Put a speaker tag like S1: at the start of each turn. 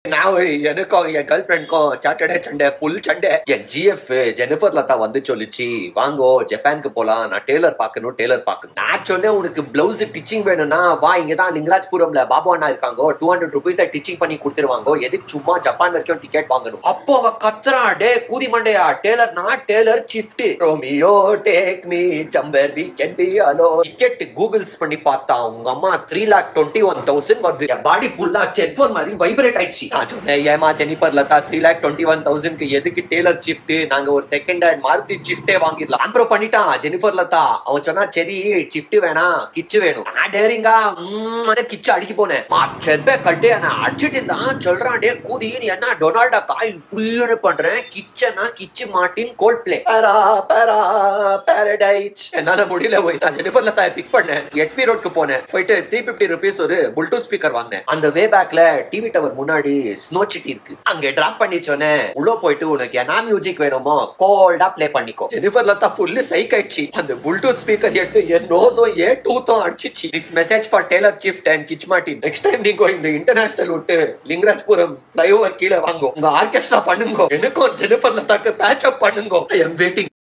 S1: நான் எனக்கும் என் கேர்ள் ஃபிரெண்ட்க்கும் சாட்டர்டே சண்டே ஃபுல் சண்டே என் ஜிஎஃப் ஜெனிஃபர் லதா வந்து சொல்லிச்சு வாங்கோ ஜப்பானுக்கு போலாம் நான் டெய்லர் பார்க்கணும் டெய்லர் பார்க்கணும் நான் சொன்னேன் உனக்கு பிளவுஸ் டிச்சிங் வேணும்னா வா இங்க தான் லிங்கராஜ்புரம்ல பாபு அண்ணா இருக்காங்க டூ ஹண்ட்ரட் ருபீஸ் டிச்சிங் பண்ணி கொடுத்துருவாங்க எதுக்கு சும்மா ஜப்பான் வரைக்கும் டிக்கெட் வாங்கணும் அப்போ அவ கத்துறா டே கூதி மண்டையா டெய்லர் நான் Taylor Swift Romeo take me jumper we can be alone ticket Googles பண்ணி பார்த்தா உங்க அம்மா three lakh twenty one thousand வருது என் பாடி ஃபுல்லா செல்போன் மாதிரி வைப்ரேட் ஆயிடுச்சு நான் சொன்னேன் ஏமா Jennifer Latha three lakh twenty one தௌசண்ட்க்கு எதுக்கு டெய்லர் ஷிஃப்ட் நாங்க ஒரு செகண்ட் ஹேண்ட் மாருதி ஷிஃப்டே வாங்கிடலாம் அப்புறம் பண்ணிட்டான் ஜெனிஃபர் லதா அவன் சொன்னா சரி ஷிஃப்ட் வேணாம் கிச்சு வேணும் நான் டேரிங்கா கிச்சு அடிக்க போனேன் மா செப்பே கட்டு நான் அடிச்சுட்டு தான் சொல்றான் டே கூதி நீ என்ன டொனால்டா காய் இப்படின்னு பண்றேன் கிச்சனா கிச்சு மாட்டின் கோல்ட் பிளே பரா பரா பாரடைஸ் என்னால முடியல போய் நான் ஜெனிஃபர் லதா பிக் பண்ணேன் எஸ்பி ரோட்க்கு போனேன் போயிட்டு த்ரீ பிப்டி ருபீஸ் ஒரு புல்டூத் ஸ்பீக்கர் வாங்கினேன் அந்த வே பேக்ல டிவி டவர் முன்னாடி ஸ்னோ சிட்டி இருக்கு அங்க டிராப் பண்ணி சொன்னேன் உள்ள போயிட்டு உனக்கு என்ன மியூசிக் வேணுமோ கோல்டா ப்ளே பண்ணிக்கோ ஜெனிஃபர் லதா ஃபுல்லு சைக் ஆயிடுச்சு அந்த புல்டூத் ஸ்பீக்கர் எடுத்து என் நோஸும் ஏன் டூத்தும் அடிச்சிச்சு this message for Taylor Swift and கிச் மார்டின் நெக்ஸ்ட் டைம் நீங்க இந்த இன்டர்நேஷனல் விட்டு லிங்கராஜ்புரம் ஃபிளைஓவர் கீழே வாங்க உங்க ஆர்கெஸ்ட்ரா பண்ணுங்க எனக்கும் ஜெனிஃபர் லதாக்கு பேட்ச் அப் பண்ணுங்க ஐ எம் வெயிட்டிங்